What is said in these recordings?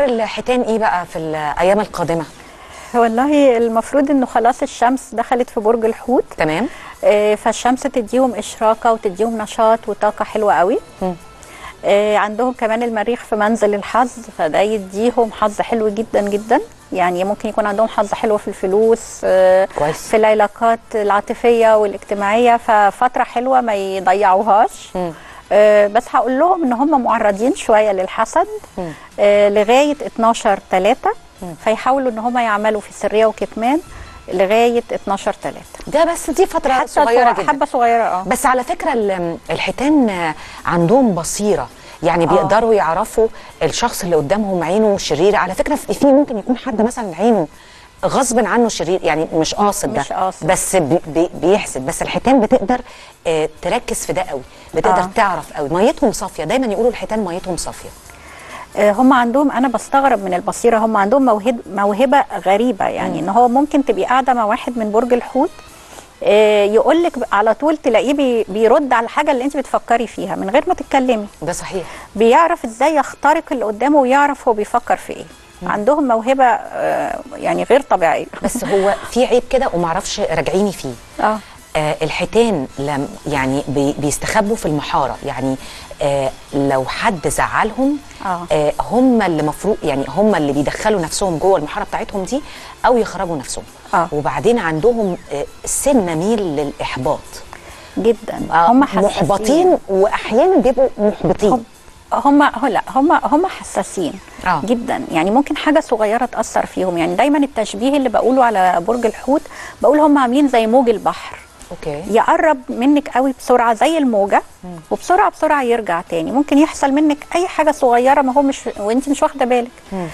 اخبار الحيتان ايه بقى في الايام القادمه والله المفروض انه خلاص الشمس دخلت في برج الحوت تمام آه، فالشمس تديهم اشراقه وتديهم نشاط وطاقه حلوه قوي مم. آه، عندهم كمان المريخ في منزل الحظ فده يديهم حظ حلو جدا جدا يعني ممكن يكون عندهم حظ حلو في الفلوس آه، كويس. في العلاقات العاطفيه والاجتماعيه ففتره حلوه ما يضيعوهاش مم. آه، بس هقول لهم ان هم معرضين شويه للحسد مم. آه، لغايه 12 3 فيحاولوا ان هم يعملوا في سريه وكتمان لغايه 12 3 ده بس دي فتره حتى صغيره صغ- جدا حبه صغيره اه بس على فكره ال- الحيتان عندهم بصيره يعني بيقدروا يعرفوا الشخص اللي قدامهم عينه شريره على فكره في في ممكن يكون حد مثلا عينه غصب عنه شرير يعني مش قاصد ده مش قاصد. بس بي بي بيحسد بس الحيتان بتقدر آه تركز في ده قوي بتقدر آه. تعرف قوي ميتهم صافيه دايما يقولوا الحيتان ميتهم صافيه آه، هم عندهم انا بستغرب من البصيره هم عندهم موهبه موهبه غريبه يعني ان هو ممكن تبقي قاعده مع واحد من برج الحوت يقول لك على طول تلاقيه بي- بيرد على الحاجه اللي انت بتفكري فيها من غير ما تتكلمي ده صحيح بيعرف ازاي يخترق اللي قدامه ويعرف هو بيفكر في ايه عندهم موهبه آه، يعني غير طبيعيه بس هو في عيب كده ومعرفش راجعيني فيه اه آه الحيتان لم يعني بي بيستخبوا في المحاره يعني آه لو حد زعلهم آه. آه هم اللي مفروض يعني هم اللي بيدخلوا نفسهم جوه المحاره بتاعتهم دي او يخرجوا نفسهم آه. وبعدين عندهم آه سنه ميل للاحباط جدا آه هم حساسين محبطين واحيانا بيبقوا محبطين هم هم لا هم هم حساسين آه. جدا يعني ممكن حاجه صغيره تاثر فيهم يعني دايما التشبيه اللي بقوله على برج الحوت بقول هم عاملين زي موج البحر اوكي يقرب منك قوي بسرعه زي الموجه وبسرعه بسرعه يرجع تاني ممكن يحصل منك اي حاجه صغيره ما هو مش وانت مش واخده بالك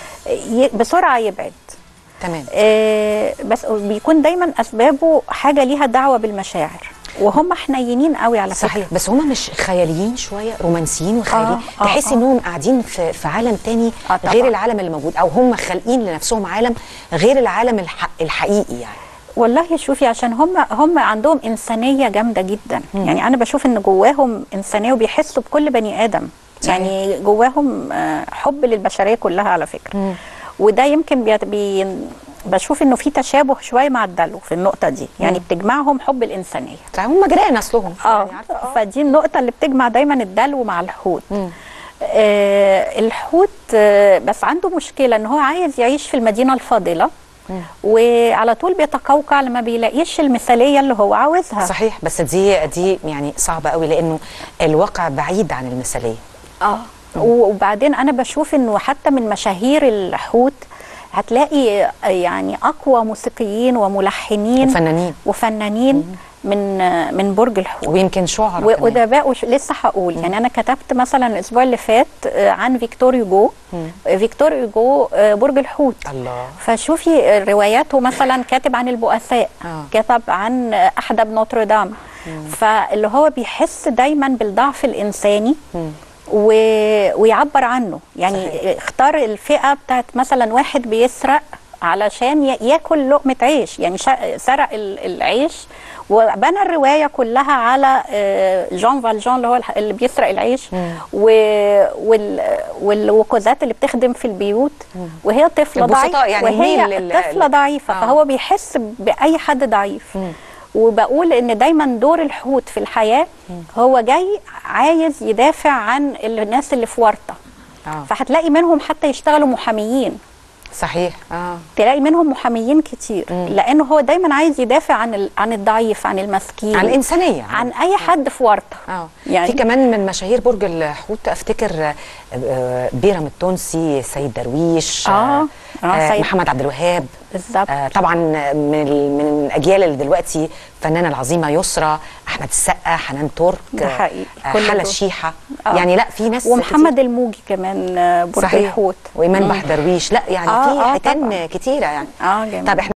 ي- بسرعه يبعد تمام آه، بس بيكون دايما اسبابه حاجه ليها دعوه بالمشاعر وهم حنينين قوي على فكره صحيح بس هم مش خياليين شويه رومانسيين وخياليين آه، آه، تحس آه. انهم قاعدين في, في عالم تاني آه، طبعاً. غير العالم اللي موجود او هم خالقين لنفسهم عالم غير العالم الح... الحقيقي يعني والله شوفي عشان هم هم عندهم انسانيه جامده جدا يعني انا بشوف ان جواهم انسانيه وبيحسوا بكل بني ادم صحيح. يعني جواهم آه، حب للبشريه كلها على فكره وده يمكن بي بي بشوف انه في تشابه شويه مع الدلو في النقطه دي يعني بتجمعهم حب الانسانيه هم جيران اصلهم اه يعني عارفة؟ آه. فدي النقطه اللي بتجمع دايما الدلو مع الحوت آه الحوت آه بس عنده مشكله ان هو عايز يعيش في المدينه الفاضله وعلى طول بيتقوقع لما بيلاقيش المثاليه اللي هو عاوزها صحيح بس دي دي يعني صعبه قوي لانه الواقع بعيد عن المثاليه اه وبعدين انا بشوف انه حتى من مشاهير الحوت هتلاقي يعني اقوى موسيقيين وملحنين وفنانين وفنانين من من برج الحوت ويمكن شعراء كمان. وادباء وش... لسه هقول يعني انا كتبت مثلا الاسبوع اللي فات آه، عن فيكتور يوجو آه، فيكتور يوجو آه، برج الحوت الله فشوفي آه، رواياته مثلا كاتب عن البؤساء آه. كتب عن آه، احدب نوتردام فاللي هو بيحس دايما بالضعف الانساني و... ويعبر عنه يعني صحيح. اختار الفئه بتاعت مثلا واحد بيسرق علشان ي- ياكل لقمه عيش يعني شا... سرق ال- العيش وبنى الروايه كلها على آه، جان فالجان اللي هو الح- اللي بيسرق العيش و... وال... والوكوزات اللي بتخدم في البيوت وهي طفله البسطاء ضعيفه يعني وهي ميل لل- طفله ضعيفه آه. فهو بيحس باي حد ضعيف وبقول ان دايما دور الحوت في الحياه هو جاي عايز يدافع عن الناس اللي في ورطه آه. فهتلاقي منهم حتى يشتغلوا محاميين صحيح اه تلاقي منهم محاميين كتير لانه هو دايما عايز يدافع عن ال- عن الضعيف عن المسكين عن الانسانيه عن اي حد في ورطه اه يعني في كمان من مشاهير برج الحوت افتكر آه، آه، بيرم التونسي سيد درويش آه، آه، آه سيد- محمد عبد الوهاب بالظبط آه طبعا من ال- من الاجيال اللي دلوقتي الفنانه العظيمه يسرى احمد السقا حنان ترك ده حقيقي. آه كل حلا دول. الشيحه آه. يعني لا في ناس ومحمد الموجي كمان آه، كتير. برج صحيح الحوت وايمان مم. بحدرويش لا يعني آه، في آه، حيتان طبعاً. كتيره يعني اه جميل طب احنا